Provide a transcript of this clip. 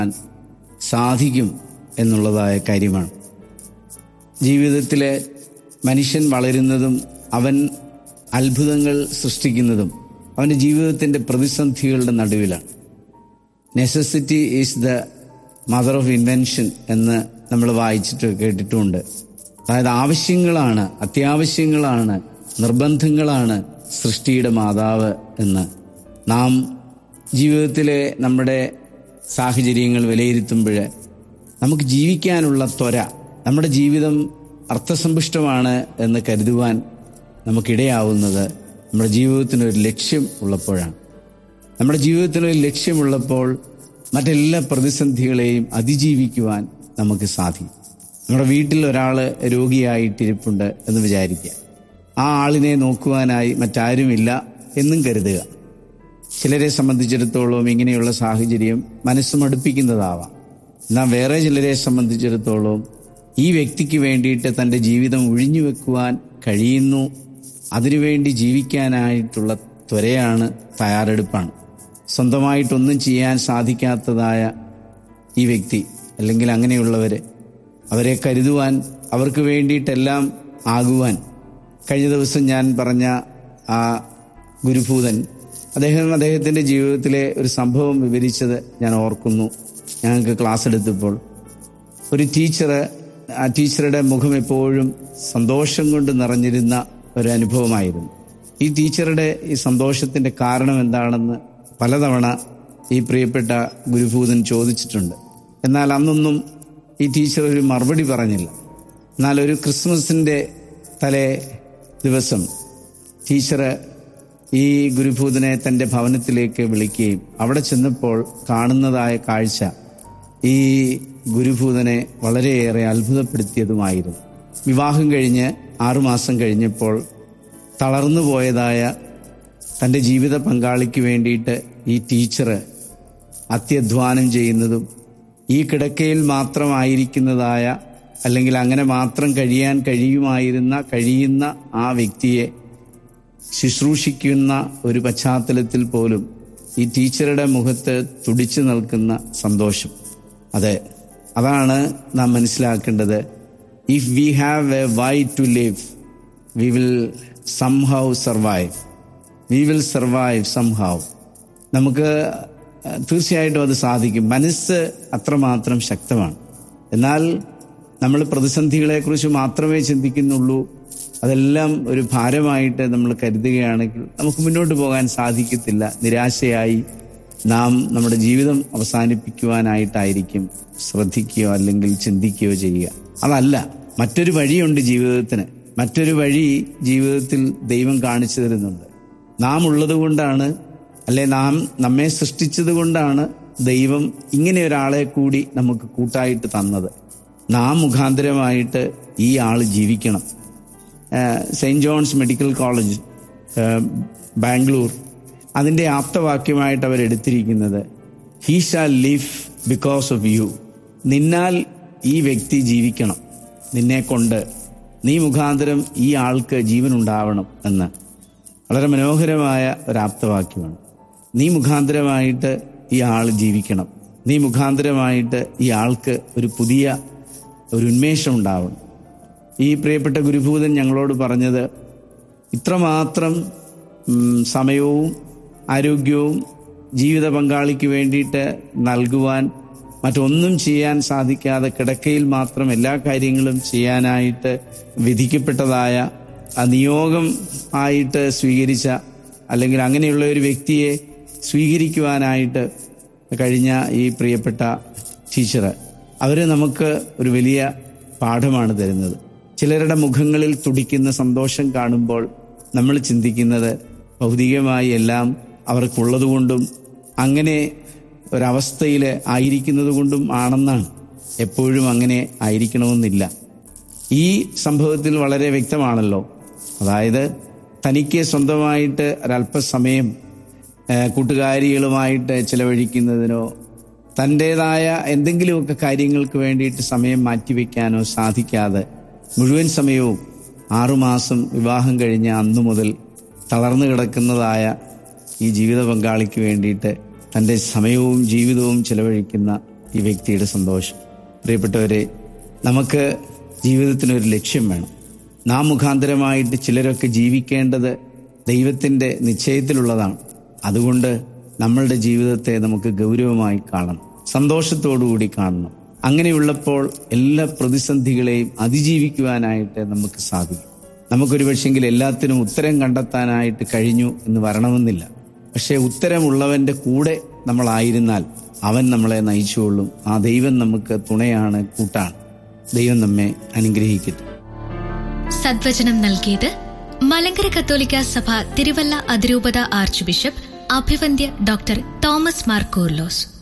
സാധിക്കും എന്നുള്ളതായ കാര്യമാണ് ജീവിതത്തിലെ മനുഷ്യൻ വളരുന്നതും അവൻ അത്ഭുതങ്ങൾ സൃഷ്ടിക്കുന്നതും അവൻ്റെ ജീവിതത്തിൻ്റെ പ്രതിസന്ധികളുടെ നടുവിലാണ് necessity is the mother of invention എന്ന് നമ്മൾ വായിച്ചിട്ട് കേട്ടിട്ടുമുണ്ട് അതായത് ആവശ്യങ്ങളാണ് അത്യാവശ്യങ്ങളാണ് നിർബന്ധങ്ങളാണ് സൃഷ്ടിയുടെ മാതാവ് എന്ന് നാം ജീവിതത്തിലെ നമ്മുടെ സാഹചര്യങ്ങൾ വിലയിരുത്തുമ്പോൾ നമുക്ക് ജീവിക്കാനുള്ള ത്വര നമ്മുടെ ജീവിതം അർത്ഥസമ്പുഷ്ടമാണ് എന്ന് കരുതുവാൻ നമുക്കിടയാവുന്നത് നമ്മുടെ ജീവിതത്തിന് ഒരു ലക്ഷ്യം ഉള്ളപ്പോഴാണ് നമ്മുടെ ജീവിതത്തിന് ഒരു ലക്ഷ്യമുള്ളപ്പോൾ മറ്റെല്ലാ പ്രതിസന്ധികളെയും അതിജീവിക്കുവാൻ നമുക്ക് സാധിക്കും നമ്മുടെ വീട്ടിൽ ഒരാൾ രോഗിയായിട്ടിരിപ്പുണ്ട് എന്ന് വിചാരിക്കുക ആ ആളിനെ നോക്കുവാനായി മറ്റാരുമില്ല എന്നും കരുതുക ചിലരെ സംബന്ധിച്ചിടത്തോളം ഇങ്ങനെയുള്ള സാഹചര്യം മനസ്സ് മടുപ്പിക്കുന്നതാവാം എന്നാൽ വേറെ ചിലരെ സംബന്ധിച്ചിടത്തോളം ഈ വ്യക്തിക്ക് വേണ്ടിയിട്ട് തൻ്റെ ജീവിതം ഒഴിഞ്ഞു വെക്കുവാൻ കഴിയുന്നു അതിനുവേണ്ടി ജീവിക്കാനായിട്ടുള്ള ത്വരയാണ് തയ്യാറെടുപ്പാണ് സ്വന്തമായിട്ടൊന്നും ചെയ്യാൻ സാധിക്കാത്തതായ ഈ വ്യക്തി അല്ലെങ്കിൽ അങ്ങനെയുള്ളവരെ അവരെ കരുതുവാൻ അവർക്ക് വേണ്ടിയിട്ടെല്ലാം ആകുവാൻ കഴിഞ്ഞ ദിവസം ഞാൻ പറഞ്ഞ ആ ഗുരുഭൂതൻ അദ്ദേഹം അദ്ദേഹത്തിൻ്റെ ജീവിതത്തിലെ ഒരു സംഭവം വിവരിച്ചത് ഞാൻ ഓർക്കുന്നു ഞങ്ങൾക്ക് ക്ലാസ് എടുത്തപ്പോൾ ഒരു ടീച്ചർ ആ ടീച്ചറുടെ മുഖം എപ്പോഴും സന്തോഷം കൊണ്ട് നിറഞ്ഞിരുന്ന ഒരു അനുഭവമായിരുന്നു ഈ ടീച്ചറുടെ ഈ സന്തോഷത്തിൻ്റെ കാരണം എന്താണെന്ന് പലതവണ ഈ പ്രിയപ്പെട്ട ഗുരുഭൂതൻ ചോദിച്ചിട്ടുണ്ട് എന്നാൽ അന്നൊന്നും ഈ ടീച്ചർ ഒരു മറുപടി പറഞ്ഞില്ല എന്നാൽ ഒരു ക്രിസ്മസിൻ്റെ തലേ ദിവസം ടീച്ചർ ഈ ഗുരുഭൂതനെ തൻ്റെ ഭവനത്തിലേക്ക് വിളിക്കുകയും അവിടെ ചെന്നപ്പോൾ കാണുന്നതായ കാഴ്ച ഈ ഗുരുഭൂതനെ വളരെയേറെ അത്ഭുതപ്പെടുത്തിയതുമായിരുന്നു വിവാഹം കഴിഞ്ഞ് ആറുമാസം കഴിഞ്ഞപ്പോൾ തളർന്നു പോയതായ തൻ്റെ ജീവിത പങ്കാളിക്ക് വേണ്ടിയിട്ട് ഈ ടീച്ചർ അത്യധ്വാനം ചെയ്യുന്നതും ഈ കിടക്കയിൽ മാത്രമായിരിക്കുന്നതായ അല്ലെങ്കിൽ അങ്ങനെ മാത്രം കഴിയാൻ കഴിയുമായിരുന്ന കഴിയുന്ന ആ വ്യക്തിയെ ശുശ്രൂഷിക്കുന്ന ഒരു പശ്ചാത്തലത്തിൽ പോലും ഈ ടീച്ചറുടെ മുഖത്ത് തുടിച്ചു നിൽക്കുന്ന സന്തോഷം അതെ അതാണ് നാം മനസ്സിലാക്കേണ്ടത് if we have a why to live we will somehow survive we will survive somehow നമുക്ക് തീർച്ചയായിട്ടും അത് സാധിക്കും മനസ്സ് അത്രമാത്രം ശക്തമാണ് എന്നാൽ നമ്മൾ പ്രതിസന്ധികളെക്കുറിച്ച് മാത്രമേ ചിന്തിക്കുന്നുള്ളൂ അതെല്ലാം ഒരു ഭാരമായിട്ട് നമ്മൾ കരുതുകയാണെങ്കിൽ നമുക്ക് മുന്നോട്ട് പോകാൻ സാധിക്കത്തില്ല നിരാശയായി നാം നമ്മുടെ ജീവിതം അവസാനിപ്പിക്കുവാനായിട്ടായിരിക്കും ശ്രദ്ധിക്കുകയോ അല്ലെങ്കിൽ ചിന്തിക്കുകയോ ചെയ്യുക അതല്ല മറ്റൊരു വഴിയുണ്ട് ജീവിതത്തിന് മറ്റൊരു വഴി ജീവിതത്തിൽ ദൈവം കാണിച്ചു തരുന്നുണ്ട് നാം ഉള്ളത് കൊണ്ടാണ് അല്ലെ നാം നമ്മെ സൃഷ്ടിച്ചത് കൊണ്ടാണ് ദൈവം ഇങ്ങനെ ഒരാളെ കൂടി നമുക്ക് കൂട്ടായിട്ട് തന്നത് നാം മുഖാന്തരമായിട്ട് ഈ ആൾ ജീവിക്കണം saint John's medical college Bangalore അതിൻ്റെ ആപ്തവാക്യമായിട്ട് അവരെടുത്തിരിക്കുന്നത് he shall live because of you നിന്നാൽ ഈ വ്യക്തി ജീവിക്കണം നിന്നെ കൊണ്ട് നീ മുഖാന്തരം ഈ ആൾക്ക് ജീവൻ ഉണ്ടാവണം എന്ന് വളരെ മനോഹരമായ ഒരു ആപ്തവാക്യമാണ് നീ മുഖാന്തരമായിട്ട് ഈ ആൾ ജീവിക്കണം നീ മുഖാന്തരമായിട്ട് ഈ ആൾക്ക് ഒരു പുതിയ ഒരു ഉന്മേഷം ഉണ്ടാവണം ഈ പ്രിയപ്പെട്ട ഗുരുഭൂതൻ ഞങ്ങളോട് പറഞ്ഞത് ഇത്രമാത്രം സമയവും ആരോഗ്യവും ജീവിത പങ്കാളിക്ക് വേണ്ടിയിട്ട് നൽകുവാൻ മറ്റൊന്നും ചെയ്യാൻ സാധിക്കാതെ കിടക്കയിൽ മാത്രം എല്ലാ കാര്യങ്ങളും ചെയ്യാനായിട്ട് വിധിക്കപ്പെട്ടതായ ആ നിയോഗം ആയിട്ട് സ്വീകരിച്ച അല്ലെങ്കിൽ അങ്ങനെയുള്ള ഒരു വ്യക്തിയെ സ്വീകരിക്കുവാനായിട്ട് കഴിഞ്ഞ ഈ പ്രിയപ്പെട്ട ടീച്ചർ അവർ നമുക്ക് ഒരു വലിയ പാഠമാണ് തരുന്നത് ചിലരുടെ മുഖങ്ങളിൽ തുടിക്കുന്ന സന്തോഷം കാണുമ്പോൾ നമ്മൾ ചിന്തിക്കുന്നത് ഭൗതികമായി എല്ലാം അവർക്കുള്ളതുകൊണ്ടും അങ്ങനെ ഒരവസ്ഥയിൽ ആയിരിക്കുന്നത് കൊണ്ടും ആണെന്നാണ് എപ്പോഴും അങ്ങനെ ആയിരിക്കണമെന്നില്ല ഈ സംഭവത്തിൽ വളരെ വ്യക്തമാണല്ലോ അതായത് തനിക്ക് സ്വന്തമായിട്ട് ഒരല്പസമയം കൂട്ടുകാരികളുമായിട്ട് ചിലവഴിക്കുന്നതിനോ തൻ്റെതായ എന്തെങ്കിലുമൊക്കെ കാര്യങ്ങൾക്ക് വേണ്ടിയിട്ട് സമയം മാറ്റിവെക്കാനോ സാധിക്കാതെ മുഴുവൻ സമയവും ആറുമാസം വിവാഹം കഴിഞ്ഞ അന്നു മുതൽ തളർന്നു കിടക്കുന്നതായ ഈ ജീവിത പങ്കാളിക്ക് വേണ്ടിയിട്ട് തൻ്റെ സമയവും ജീവിതവും ചിലവഴിക്കുന്ന ഈ വ്യക്തിയുടെ സന്തോഷം പ്രിയപ്പെട്ടവരെ നമുക്ക് ജീവിതത്തിനൊരു ലക്ഷ്യം വേണം നാം മുഖാന്തരമായിട്ട് ചിലരൊക്കെ ജീവിക്കേണ്ടത് ദൈവത്തിൻ്റെ നിശ്ചയത്തിലുള്ളതാണ് അതുകൊണ്ട് നമ്മളുടെ ജീവിതത്തെ നമുക്ക് ഗൗരവമായി കാണണം സന്തോഷത്തോടുകൂടി കാണണം അങ്ങനെയുള്ളപ്പോൾ എല്ലാ പ്രതിസന്ധികളെയും അതിജീവിക്കുവാനായിട്ട് നമുക്ക് സാധിക്കും നമുക്കൊരു പക്ഷെങ്കിൽ എല്ലാത്തിനും ഉത്തരം കണ്ടെത്താനായിട്ട് കഴിഞ്ഞു എന്ന് വരണമെന്നില്ല പക്ഷേ ഉത്തരമുള്ളവൻ്റെ കൂടെ നമ്മളായിരുന്നാൽ അവൻ നമ്മളെ നയിച്ചുകൊള്ളും ആ ദൈവം നമുക്ക് തുണയാണ് കൂട്ടാണ് ദൈവം നമ്മെ അനുഗ്രഹിക്കട്ടെ സദ്വചനം നൽകിയത് മലങ്കര കത്തോലിക്ക സഭ തിരുവല്ല അതിരൂപത ആർച്ച് ബിഷപ്പ് അഭിവന്ദ്യ ഡോക്ടർ തോമസ് മാർ കൂർലോസ്